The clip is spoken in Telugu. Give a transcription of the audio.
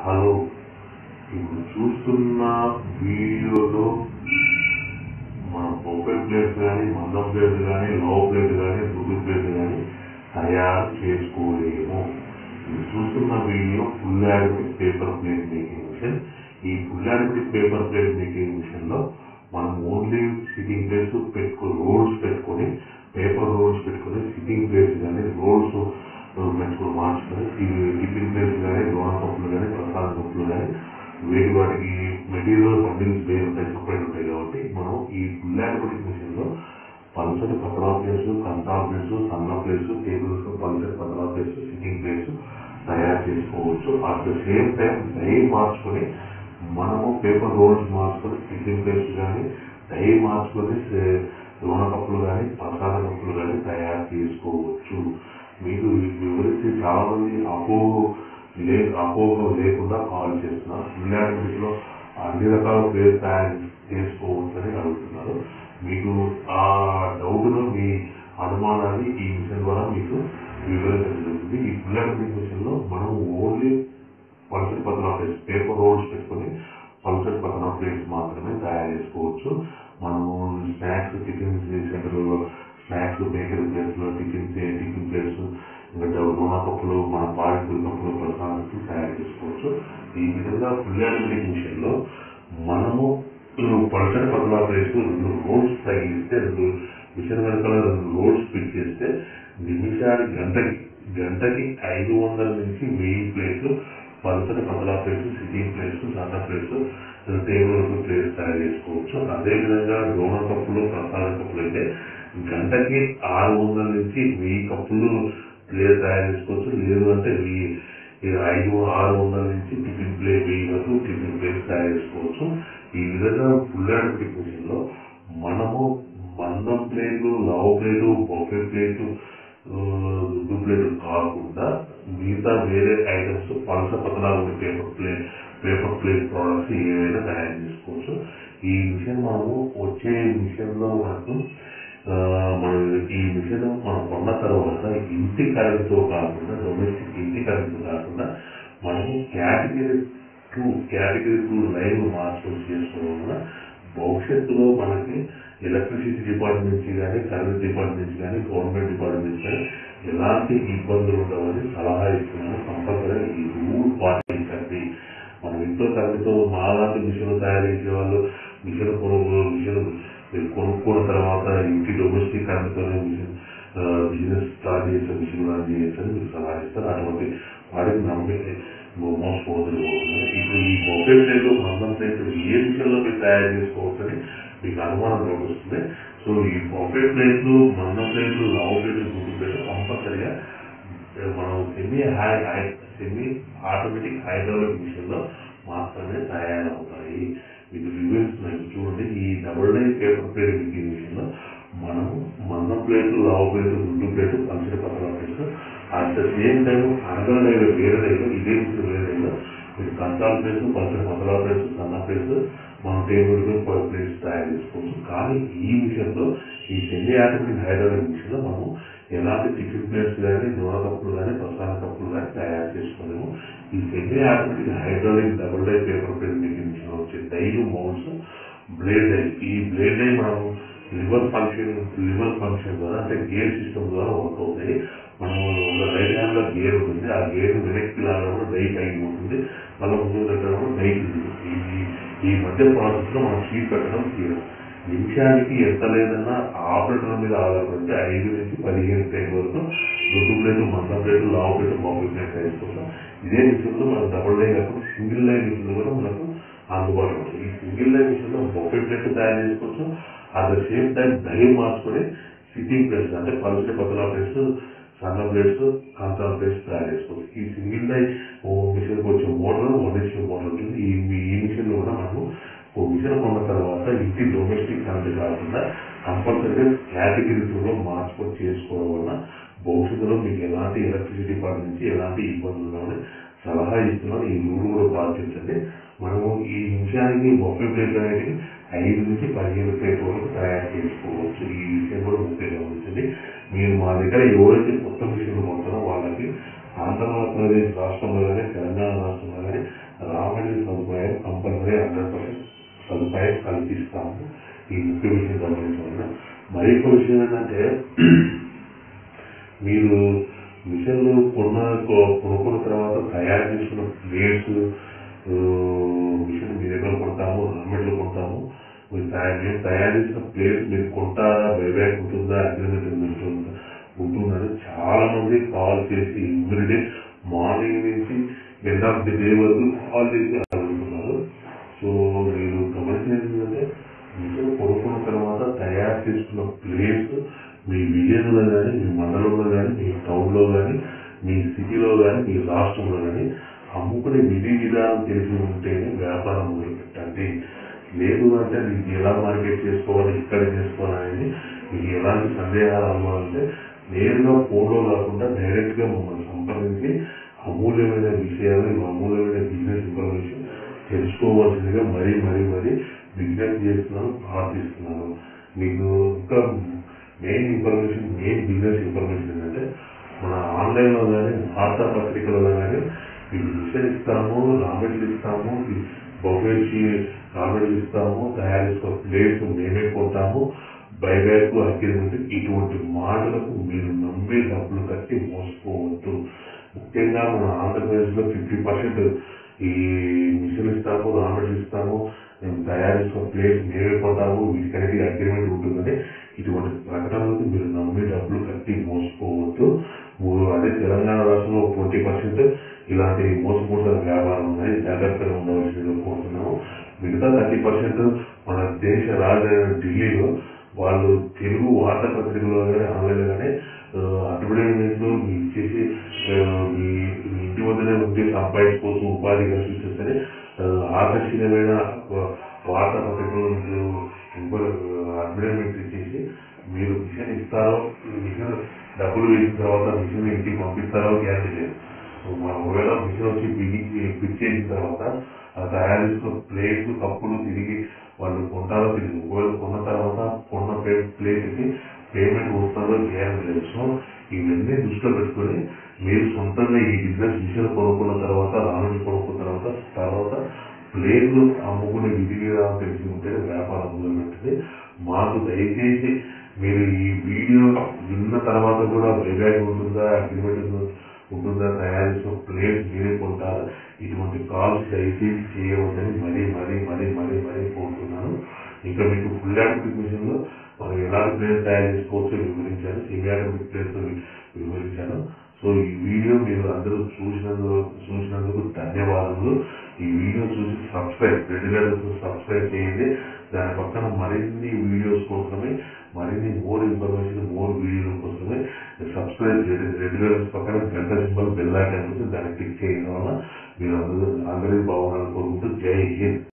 హలో ఇప్పుడు చూస్తున్న వీడియోలో మన బొబ్బెల్ ప్లేట్స్ కానీ మందం ప్లేట్ కానీ లో ప్లేట్ కానీ దుడ్డు ప్లేట్ కానీ తయారు చేసుకోలేము ఇది చూస్తున్న video full automatic paper plate making machine ఈ full automatic paper plate making machine లో మనం ఓన్లీ సిట్టింగ్ ప్లేట్స్ పెట్టుకో రోల్స్ పెట్టుకొని పేపర్ రోల్స్ పెట్టుకొని సిట్టింగ్ ప్లేట్స్ కానీ రోల్స్ పెట్టుకొని మార్చుకొని టిఫిన్ ప్లేట్స్ కానీ లోన కప్పులు కానీ ప్రసాద కప్పులు కానీ వేటి వాటికి మెటీరియల్ బండిల్స్ వేరు ఉంటాయి సపరేట్ ఉంటాయి కాబట్టి మనం ఈ ఫుల్ యాడమిక్ మిషన్ లో పల్సటి పతలా ప్లేస్ కంతా ప్లేస్ సన్న ప్లేస్ టేబుల్స్ పల్సటి పతలా ప్లేస్ సిట్టింగ్ ప్లేస్ తయారు చేసుకోవచ్చు at the same time die మార్చుకొని మనము పేపర్ రోల్స్ మార్చుకొని సిట్టింగ్ ప్లేస్ కానీ డై మార్చుకొని సే- లోన కప్పులు కానీ ప్రసాద కప్పులు కానీ తయారు చేసుకోవచ్చు మీకు ఈ వివరించి చాలా మంది అపోహ లే అపోహ లేకుండా కాల్ చేస్తున్నారు ఫుల్ లో అన్ని రకాల ప్లేస్ తయారు చేసుకోవచ్చని అడుగుతున్నారు మీకు ఆ డౌట్ ను మీ అనుమానాన్ని ఈ మిషన్ ద్వారా మీకు వివరించడం జరుగుతుంది ఈ ఫుల్ మిషన్ లో మనం ఓన్లీ పల్సర్ పతన ప్లేస్ పేపర్ రోల్స్ పెట్టుకొని పల్సర్ పతన ప్లేస్ మాత్రమే తయారు చేసుకోవచ్చు మనము స్నాక్స్ టిఫిన్ సెంటర్లో స్నాక్స్ బేకరీ ప్లేస్ లో టిఫిన్ టిఫిన్ ప్లేస్ ఇంకా నూనె కప్పులు మన పాడిపూరి కప్పులు ప్రసాదాలు తయారు చేసుకోవచ్చు ఈ విధంగా ఫుల్ యానిమేటిక్ మిషన్ లో మనము పల్సర్ పతన ప్లేస్ రెండు రోల్స్ తగిలిస్తే రెండు మిషన్ వెనకాల రెండు రోల్స్ ఫిట్ చేస్తే నిమిషానికి గంటకి గంటకి ఐదు వందల నుంచి వెయ్యి ప్లేట్లు పల్సటి పతలా ప్లేట్స్ సిట్టింగ్ ప్లేట్స్ సన్న ప్లేట్స్ టేబుల్ ప్లేట్స్ తయారు చేసుకోవచ్చు అదేవిధంగా డోనర్ కప్పులు ప్రసాద కప్పులు అయితే గంటకి ఆరు వందల నుంచి వెయ్యి కప్పులు ప్లేట్ తయారు చేసుకోవచ్చు లేదు అంటే వెయ్యి ఈ ఐదు ఆరు వందల నుంచి టిఫిన్ ప్లేట్ వెయ్యి వరకు టిఫిన్ ప్లేట్స్ తయారు చేసుకోవచ్చు ఈ విధంగా ఫుల్ హ్యాండ్ మిషన్ లో మనము మందం ప్లేట్లు లవ్ ప్లేటు బొఫే ప్లేటు దుడ్డు ప్లేట్ కాకుండా మిగతా వేరే ఐటమ్స్ పలస పతలా ఉండే paper plate paper plate products ఏవైనా తయారు చేసుకోవచ్చు ఈ మిషన్ మనము వచ్చే మిషన్ లో మనకు ఆ, మనం ఈ మిషన్ మనం కొన్న తర్వాత ఇంటి కరెంట్తో కాకుండా డొమెస్టిక్ ఇంటి కరెంట్తో కాకుండా మనము category two category two line మార్చుకొని చేసుకోవడం వల్ల భవిష్యత్తులో మనకి ఎలక్ట్రిసిటీ డిపార్ట్మెంట్ నుంచి కానీ కరెంట్ డిపార్ట్మెంట్ నుంచి కానీ గవర్నమెంట్ డిపార్ట్మెంట్ నుంచి కానీ ఎలాంటి ఇబ్బందులు ఉండవని సలహా ఇస్తున్నాను కంపల్సరీ ఈ రూల్ పాటించండి మనం ఇంట్లో కరెంట్తో మాలాంటి మిషన్ తయారు చేసే వాళ్ళు మిషన్ కొనుగోలు మిషన్ మీరు కొనుక్కున్న తర్వాత ఇంటి డొమెస్టిక్ కరెంట్తోనే మిషన్ బిజినెస్ స్టార్ట్ చేసే మిషన్ రన్ చేయొచ్చని మీకు సలహా ఇస్తారు అటువంటి వాడికి నమ్మి మోసపోతుంది ఇప్పుడు ఈ మొబైల్ ప్లేట్ మందం ప్లేట్ ఏ విషయంలో మీరు తయారు చేసుకోవచ్చని మీకు అనుమానం వస్తుంది సో ఈ మొబైల్ ప్లేట్లు మందం ప్లేట్లు లావు ప్లేట్లు గుడ్డు ప్లేట్లు కంపల్సరిగా మనం semi high high semi automatic hydraulic machine లో మాత్రమే తయారవుతాయి మీకు వివరిస్తున్నాయి చూడండి ఈ double die paper plate machine machine లో మనం మందం ప్లేట్లు లావు ప్లేట్లు గుడ్డు ప్లేట్లు పల్సరి పతలా ప్లేట్లు అట్ ద సేమ్ టైం అనగల డైలో వేరే డైలో ఇదే మిషన్ వేరే డైలో మీరు కంచాల ప్లేస్ పల్సరి పతలా ప్లేస్ సన్న ప్లేస్ మనం టేబుల్ ప్లేస్ తయారు చేసుకోవచ్చు కానీ ఈ విషయంలో ఈ సెమీ ఆటోమేటిక్ హైడ్రాలిక్ మిషన్ లో మనము ఎలాంటి టిఫిన్ ప్లేట్స్ కానీ నూనె కప్పులు కానీ ప్రసాద కప్పులు కానీ తయారు చేసుకోలేము ఈ semi automatic hydraulic double die paper plate making machine వచ్చే డైలు మౌల్స్ బ్లేడ్ డై ఈ బ్లేడ్ డై మనం లివర్ ఫంక్షన్ లివర్ ఫంక్షన్ ద్వారా అంటే గేర్ సిస్టమ్ ద్వారా వర్క్ అవుతాయి మనం రైట్ హ్యాండ్ లో గేర్ ఉంటుంది ఆ గేర్ వెనక్కి లాగడం డై పైకి ఉంటుంది మళ్ళీ ముందు పెట్టడం డై ఈ ఈ మధ్య ప్రాసెస్ లో మనం షీట్ పెట్టడం తీయడం నిమిషానికి ఎంత లేదన్నా ఆపరేటర్ మీద ఆధారపడితే ఐదు నుంచి పదిహేను ప్లేట్ వరకు దొడ్డు ప్లేట్ మందం ప్లేట్ లావు ప్లేట్ బాబు ప్లేట్ వేసుకుంటాం ఇదే మిషన్ లో మనం డబుల్ లైన్ కాకుండా సింగిల్ లైన్ మిషన్ కూడా మనకు అందుబాటులో ఉంటుంది ఈ సింగిల్ లైన్ మిషన్ లో బొఫే ప్లేట్ తయారు చేసుకోవచ్చు అట్ ద సేమ్ టైం దహి మార్చుకొని సిట్టింగ్ ప్లేస్ అంటే పలుసే పతలా ప్లేస్ సన్న ప్లేట్స్ కంచాల ప్లేట్స్ తయారు చేసుకోవచ్చు ఈ సింగిల్ లైన్ మిషన్ వచ్చే మోటార్ వన్ హెచ్పి మోటార్ ఉంటుంది ఈ ఈ మిషన్ లో కూడా మనము ఓ మిషన్ కొన్న తర్వాత ఇంటి డొమెస్టిక్ కరెంట్ కాకుండా కంపల్సరీగా కేటగిరీ టూలో మార్చుకొని చేసుకోవడం వల్ల భవిష్యత్తులో మీకు ఎలాంటి ఎలక్ట్రిసిటీ డిపార్ట్మెంట్ నుంచి ఎలాంటి ఇబ్బందులు రావని సలహా ఇస్తున్నాను ఈ రూల్ కూడా పాటించండి మనము ఈ నిమిషానికి బొఫే ప్లేట్ అనేది ఐదు నుంచి పదిహేను ప్లేట్ వరకు తయారు చేసుకోవచ్చు ఈ విషయం కూడా ముఖ్యంగా గమనించండి మీరు మా దగ్గర ఎవరైతే కొత్త మిషన్లు కొంటారో వాళ్ళకి ఆంధ్రప్రదేశ్ రాష్ట్రంలో కానీ తెలంగాణ రాష్ట్రంలో కానీ హండ్రెడ్ పర్సెంట్ సదుపాయం కల్పిస్తాము ఈ ముఖ్య విషయం గమనించడం మరి ఒక విషయం ఏంటంటే మీరు మిషన్లు కొన్న కొ- కొనుక్కున్న తర్వాత తయారు చేసుకున్న ప్లేట్స్ మిషన్ మీ దగ్గర కొంటాము హెల్మెట్లు కొంటాము మీరు తయారు మేము తయారు చేసిన ప్లేస్ మీరు కొంటారా బైబ్యాక్ ఉంటుందా అగ్రిమెంట్ ఉంటుందా ఉంటుందని చాలా మంది కాల్ చేసి ఎవ్రీడే మార్నింగ్ నుంచి ఎండ్ ఆఫ్ ది డే వరకు కాల్ చేసి అడుగుతున్నారు సో మీరు గమనించేది ఏంటంటే మిషన్ కొనుక్కున్న తర్వాత తయారు చేసుకున్న ప్లేస్ మీ విలేజ్లో కానీ మీ మండలంలో కానీ మీ టౌన్లో కానీ మీ సిటీలో కానీ మీ రాష్ట్రంలో కానీ అమ్ముకునే విధి విధానం తెలిసి ఉంటేనే వ్యాపారం మొదలు పెట్టండి లేదు అంటే మీకు ఎలా మార్కెట్ చేసుకోవాలి ఇక్కడ చేసుకోవాలనేది మీకు ఎలాంటి సందేహాలు అవ్వాలంటే నేరుగా ఫోన్లో కాకుండా డైరెక్ట్ గా మమ్మల్ని సంప్రదించి అమూల్యమైన విషయాలు ఈ అమూల్యమైన బిజినెస్ ఇన్ఫర్మేషన్ తెలుసుకోవాల్సిందిగా మరీ మరీ మరీ బిజినెస్ చేస్తున్నాను ప్రార్థిస్తున్నాను మీకు ఇంకా main information main business information ఏంటంటే మన ఆన్లైన్లో కానీ వార్తాపత్రికలలో కానీ మీకు మిషన్ ఇస్తాము రాబెట్లు ఇస్తాము బొఫేసి రాబెట్లు ఇస్తాము తయారు చేసుకున్న ప్లేస్ మేమే కొంటాము బైబ్యాక్ అగ్రిమెంట్ ఇటువంటి మాటలకు మీరు నమ్మి డబ్బులు కట్టి మోసపోవద్దు ముఖ్యంగా మన ఆంధ్రప్రదేశ్లో ఫిఫ్టీ పర్సెంట్ ఈ మిషన్ ఇస్తాము రాబెట్లు ఇస్తాము మేము తయారు చేసుకున్న ప్లేస్ మేమే కొంటాము వీటికనేది అగ్రిమెంట్ ఉంటుందని ఇటువంటి ప్రకటనలకు మీరు నమ్మి డబ్బులు కట్టి మోసపోవద్దు మూడు- అదే తెలంగాణ రాష్ట్రంలో ట్వంటీ పర్సెంట్ ఇలాంటి మోసపూరిత వ్యాపారం ఉన్నాయి జాగ్రత్తగా ఉండవలసిందిగా కోరుతున్నాము మిగతా థర్టీ పర్సెంట్ మన దేశ రాజధాని ఢిల్లీలో వాళ్ళు తెలుగు వార్తాపత్రికలో కానీ ఆన్లైన్లో కానీ అడ్వర్టైజ్మెంట్లు ఇచ్చేసి ఆ, మీ మీ ఇంటి వద్దనే ఉంటే సంపాదించుకోవచ్చు ఉపాధి కల్పిస్తుందని ఆకర్షణీయమైన వార్తాపత్రికలు అడ్వర్టైజ్మెంట్ ఇచ్చేసి మీరు మిషన్ ఇస్తారో మిషన్ డబ్బులు వేసిన తర్వాత మిషన్ ఇంటికి పంపిస్తారో గ్యారెంటీ లేదు మనం ఒకవేళ మిషన్ వచ్చి బిగించి ఫిట్ చేసిన తర్వాత ఆ తయారు చేసుకున్న ప్లేట్లు కప్పులు తిరిగి వాళ్ళు కొంటారో తిరిగి ఒకవేళ కొన్న తర్వాత కొన్న ప్లేట్కి పేమెంట్ వస్తుందో గ్యారెంటీ లేదు సో ఇవన్నీ దృష్టిలో పెట్టుకొని మీరు సొంతంగా ఈ బిజినెస్ మిషన్ కొనుక్కున్న తర్వాత రానుని కొనుక్కున్న తర్వాత తర్వాత ప్లేట్లు అమ్ముకునే విధి విధానం తెలిసి ఉంటే వ్యాపారం మొదలుపెట్టింది మాకు దయచేసి మీరు ఈ వీడియో విన్న తర్వాత కూడా బైబ్యాక్ ఉంటుందా అగ్రిమెంట్ ఉంటుందా తయారు చేసిన ప్లేస్ మీరే కొంటారా ఇటువంటి కాల్స్ దయచేసి చేయవద్దని మరీ మరీ మరీ మరీ మరీ కోరుతున్నాను ఇంకా మీకు ఫుల్ ఆటోమేటిక్ మిషన్ లో మనం ఎలాంటి ప్లేస్ తయారు చేసుకోవచ్చో వివరించాను సెమీ ఆటోమేటిక్ ప్లేస్ వివరించాను సో ఈ వీడియో మీరు అందరూ చూసినందుకు చూసినందుకు ధన్యవాదములు ఈ వీడియో చూసి సబ్స్క్రైబ్ రెగ్యులర్ సబ్స్క్రైబ్ చేయండి దాని పక్కన మరిన్ని వీడియోస్ కోసమే మరిన్ని మోర్ ఇన్ఫర్మేషన్ మోర్ వీడియోల కోసమే సబ్స్క్రైబ్ రెగ్యులర్ పక్కన గంట సింబల్ బెల్ ఐకాన్ ఉంటుంది దాన్ని క్లిక్ చేయడం వల్ల మీరు అందరూ అందరూ బాగుండాలని కోరుకుంటూ జై హింద్